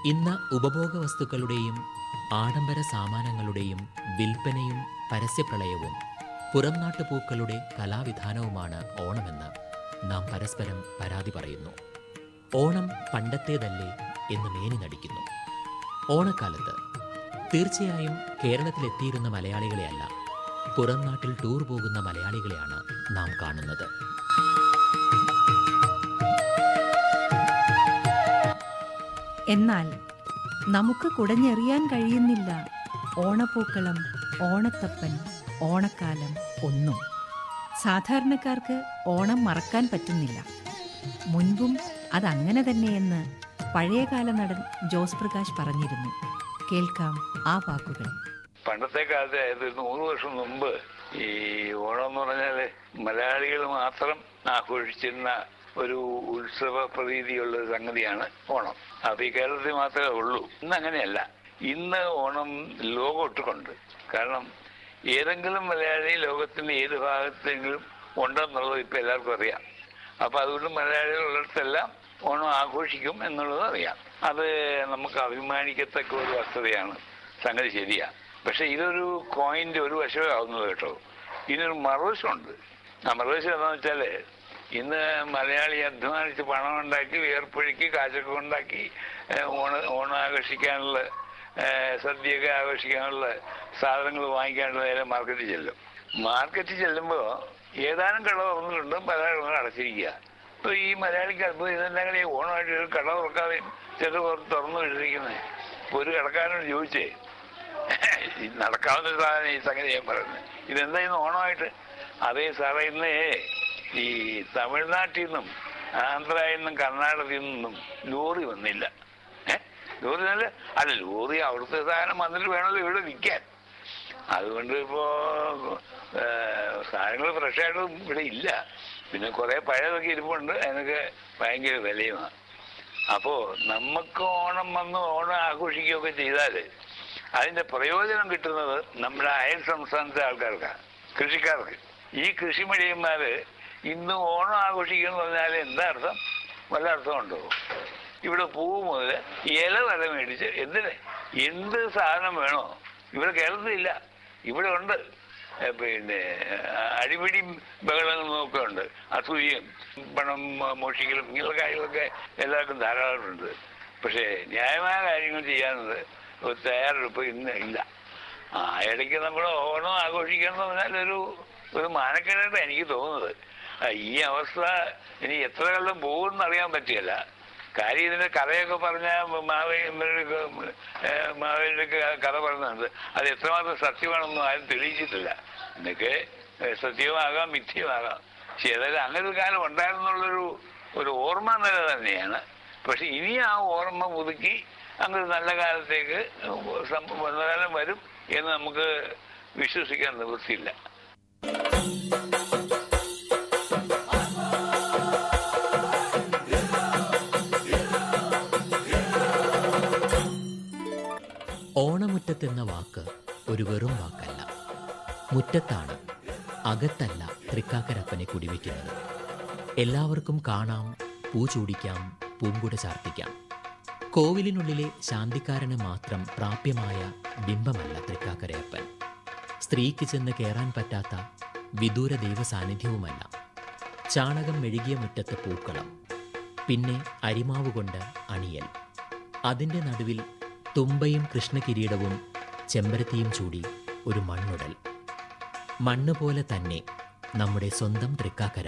ഇന്ന് ഉപഭോഗ വസ്തുക്കളുടെയും ആഡംബര സാമാനങ്ങളുടെയും വിൽപ്പനയും പരസ്യപ്രളയവും പുറംനാട്ടു പൂക്കളുടെ കലാവിധാനവുമാണ് ഓണമെന്ന് നാം പരസ്പരം പരാതി പറയുന്നു ഓണം പണ്ടത്തേതല്ലേ എന്ന് മേനി നടിക്കുന്നു ഓണക്കാലത്ത് തീർച്ചയായും കേരളത്തിലെത്തിയിരുന്ന മലയാളികളെയല്ല പുറം നാട്ടിൽ ടൂർ പോകുന്ന മലയാളികളെയാണ് നാം കാണുന്നത് എന്നാൽ നമുക്ക് കുടഞ്ഞെറിയാൻ കഴിയുന്നില്ല ഓണപ്പൂക്കളം ഓണത്തപ്പൻ ഓണക്കാലം ഒന്നും സാധാരണക്കാർക്ക് ഓണം മറക്കാൻ പറ്റുന്നില്ല മുൻപും അതങ്ങനെ തന്നെയെന്ന് പഴയകാല നടൻ ജോസ് പ്രകാശ് പറഞ്ഞിരുന്നു കേൾക്കാം ആ വാക്കുകൾ പണ്ടത്തെ കാലത്ത് അതായത് നൂറ് വർഷം മുമ്പ് ഈ ഓണം എന്ന് പറഞ്ഞാല് മലയാളികൾ മാത്രം ആഘോഷിച്ചിരുന്ന ഒരു ഉത്സവ പ്രതീതിയുള്ള ഒരു സംഗതിയാണ് ഓണം അത് ഈ കേരളത്തിൽ മാത്രമേ ഉള്ളൂ ഇന്ന് അങ്ങനെയല്ല ഇന്ന് ഓണം ലോകമൊട്ടുകൊണ്ട് കാരണം ഏതെങ്കിലും മലയാളി ലോകത്തിന്റെ ഏത് ഭാഗത്തെങ്കിലും ഉണ്ടെന്നുള്ളത് ഇപ്പൊ എല്ലാവർക്കും അറിയാം അപ്പൊ അതുകൊണ്ട് മലയാളികൾ ഉള്ളിടത്തെല്ലാം ഓണം ആഘോഷിക്കും എന്നുള്ളത് അറിയാം അത് നമുക്ക് അഭിമാനിക്കത്തക്ക ഒരു വസ്തുതയാണ് സംഗതി ശരിയാ പക്ഷെ ഇതൊരു കോയിന്റെ ഒരു വശമേ ആവുന്നത് കേട്ടോ ഇതിനൊരു മറുവശമുണ്ട് ആ മറുവശം എന്താണെന്ന് വെച്ചാല് ഇന്ന് മലയാളി അധ്വാനിച്ച് പണം ഉണ്ടാക്കി വിയർപ്പൊഴുക്കി കാശൊക്കെ ഉണ്ടാക്കി ഏഹ്, ഓണ ഓണം ആഘോഷിക്കാനുള്ള ഏഹ്, സദ്യയൊക്കെ ആഘോഷിക്കാനുള്ള സാധനങ്ങൾ വാങ്ങിക്കാനുള്ള നേരെ മാർക്കറ്റിൽ ചെല്ലും മാർക്കറ്റിൽ ചെല്ലുമ്പോൾ ഏതാനും കട തുറന്നിട്ടുണ്ട് പല കടകൾ അടച്ചിരിക്കുക ഇപ്പൊ ഈ മലയാളിക്ക് അത്ഭുതം ഇതെല്ലാം കൂടി ഓണമായിട്ട് ഒരു കട തുറക്കാതെ ചില തുറന്നു വിട്ടിരിക്കുന്നത് ഇപ്പൊ ഒരു കടക്കാരനോട് ചോദിച്ചേ ഈ നടക്കാവുന്ന ഒരു സാധനം ഈ സംഗതി ഞാൻ പറയുന്നത് ഇതെന്താ ഇന്ന് ഓണമായിട്ട് അതേ സാറേ ഇന്ന് ഈ തമിഴ്നാട്ടിൽ നിന്നും ആന്ധ്രയിൽ നിന്നും കർണാടകത്തിൽ നിന്നും ലോറി വന്നില്ല ഏ ലോറി നല്ല അല്ല ലോറി അവിടുത്തെ സാധനം വന്നിട്ട് വേണമല്ലോ ഇവിടെ വിൽക്കാൻ അതുകൊണ്ട് ഇപ്പോ സാധനങ്ങൾ ഫ്രഷായിട്ട് ഇവിടെ ഇല്ല പിന്നെ കുറെ പഴയതൊക്കെ ഇരിപ്പുണ്ട് അതിനൊക്കെ ഭയങ്കര വിലയുമാണ് അപ്പോ നമുക്ക് ഓണം വന്ന് ഓണം ആഘോഷിക്കുകയൊക്കെ ചെയ്താല് അതിന്റെ പ്രയോജനം കിട്ടുന്നത് നമ്മുടെ അയൽ സംസ്ഥാനത്തെ ആൾക്കാർക്കാണ് കൃഷിക്കാർക്ക് ഈ കൃഷിമടിയന്മാര് ഇന്ന് ഓണം ആഘോഷിക്കുക എന്ന് പറഞ്ഞാൽ എന്താ അർത്ഥം വല്ല അർത്ഥമുണ്ടോ ഇവിടെ പൂ മുതൽ ഇല വരെ മേടിച്ച് എന്തിന് എന്ത് സാധനം വേണോ ഇവിടെ കേരളത്തിലില്ല ഇവിടെ ഉണ്ട് ഏ, പിന്നെ ആ, അടിപിടിയും ബഹളങ്ങളും ഒക്കെ ഉണ്ട് അസൂയയും പണം മ- മോഷ്ടിക്കലും ഇങ്ങനെയുള്ള കാര്യങ്ങളൊക്കെ എല്ലാവർക്കും ധാരാളമുണ്ട് പക്ഷേ ന്യായമായ കാര്യങ്ങൾ ചെയ്യാനുള്ളത് ഒരു തയ്യാറെടുപ്പ് ഇന്ന് ഇല്ല ആ ഇടയ്ക്ക് നമ്മൾ ഓണം ആഘോഷിക്കുക എന്ന് പറഞ്ഞാൽ ഒരു ഒരു മാനക്കേടായിട്ട് എനിക്ക് തോന്നുന്നത് ആ, ഈ അവസ്ഥ ഇനി എത്ര കാലം പോകുമെന്ന് അറിയാൻ പറ്റിയല്ല കാര്യം ഇതിന്റെ കഥയൊക്കെ പറഞ്ഞ മാവേലിയുടെ മാവേലിയുടെ കഥ പറയുന്നുണ്ട് അത് എത്രമാത്രം സത്യമാണെന്നും ആരും തെളിയിച്ചിട്ടില്ല എന്നൊക്കെ ഏഹ്, സത്യമാകാം മിഥ്യമാകാം പക്ഷെ ഏതായാലും അങ്ങനെ ഒരു കാലം ഉണ്ടായിരുന്നുള്ളൊരു ഒരു ഓർമ്മ നില തന്നെയാണ് പക്ഷെ ഇനി ആ ഓർമ്മ പുതുക്കി അങ്ങനെ ഒരു നല്ല കാലത്തേക്ക് സം- നല്ല കാലം വരും എന്ന് നമുക്ക് വിശ്വസിക്കാൻ നിവൃത്തിയില്ല ഓണമുറ്റത്തെന്ന വാക്ക് ഒരു വെറും വാക്കല്ല മുറ്റത്താണ് അകത്തല്ല തൃക്കാക്കരപ്പനെ കുടിവെക്കുന്നത് എല്ലാവർക്കും കാണാം പൂ ചൂടിക്കാം പൂങ്കുട ചാർത്തിക്കാം കോവിലിനുള്ളിലെ ശാന്തിക്കാരന് മാത്രം പ്രാപ്യമായ ബിംബമല്ല തൃക്കാക്കരയപ്പൻ സ്ത്രീക്ക് ചെന്ന് കയറാൻ പറ്റാത്ത വിദൂര ദൈവ സാന്നിധ്യവുമല്ല ചാണകം മെഴുകിയ മുറ്റത്ത് പൂക്കളം പിന്നെ അരിമാവ് കൊണ്ട് അണിയൽ അതിൻ്റെ നടുവിൽ തുമ്പയും കൃഷ്ണകിരീടവും ചെമ്പരത്തിയും ചൂടി ഒരു മണ്ണുടൽ മണ്ണ് പോലെ തന്നെ നമ്മുടെ സ്വന്തം തൃക്കാക്കര